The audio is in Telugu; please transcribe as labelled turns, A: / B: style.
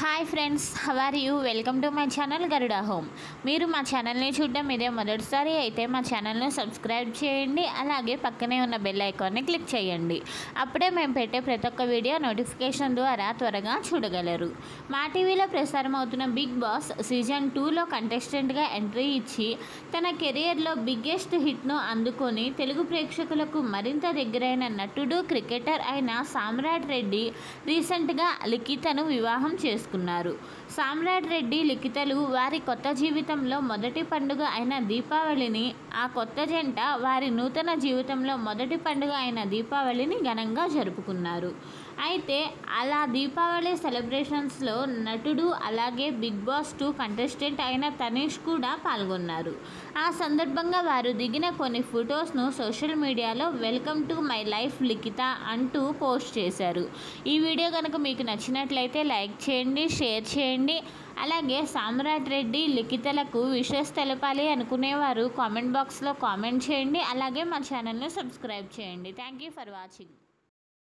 A: hi friends how are you welcome to my channel Garuda home మీరు మా ఛానల్ని చూడడం ఇదే మొదటిసారి అయితే మా ఛానల్ను సబ్స్క్రైబ్ చేయండి అలాగే పక్కనే ఉన్న బెల్ ఐకాన్ని క్లిక్ చేయండి అప్పుడే మేము పెట్టే ప్రతి ఒక్క వీడియో నోటిఫికేషన్ ద్వారా త్వరగా చూడగలరు మా టీవీలో ప్రసారం అవుతున్న బిగ్ బాస్ సీజన్ టూలో కంటెస్టెంట్గా ఎంట్రీ ఇచ్చి తన కెరియర్లో బిగ్గెస్ట్ హిట్ను అందుకొని తెలుగు ప్రేక్షకులకు మరింత దగ్గరైన నటుడు క్రికెటర్ అయిన సామ్రాట్ రెడ్డి రీసెంట్గా లిఖితను వివాహం చేసుకున్నారు సామ్రాట్ రెడ్డి లిఖితలు వారి కొత్త జీవితంలో మొదటి పండుగ అయిన దీపావళిని ఆ కొత్త జంట వారి నూతన జీవితంలో మొదటి పండుగ అయిన దీపావళిని ఘనంగా జరుపుకున్నారు అయితే అలా దీపావళి సెలబ్రేషన్స్లో నటుడు అలాగే బిగ్ బాస్ టూ కంటెస్టెంట్ అయిన తనీష్ కూడా పాల్గొన్నారు ఆ సందర్భంగా వారు దిగిన కొన్ని ఫొటోస్ను సోషల్ మీడియాలో welcome to my life Likhitha అంటూ పోస్ట్ చేశారు ఈ వీడియో కనుక మీకు నచ్చినట్లయితే లైక్ చేయండి షేర్ చేయండి అలాగే సామ్రాట్ రెడ్డి లిఖితలకు విషెస్ తెలపాలి అనుకునేవారు కామెంట్ బాక్స్లో కామెంట్ చేయండి అలాగే మా ఛానల్ను సబ్స్క్రైబ్ చేయండి థ్యాంక్ యూ ఫర్ వాచింగ్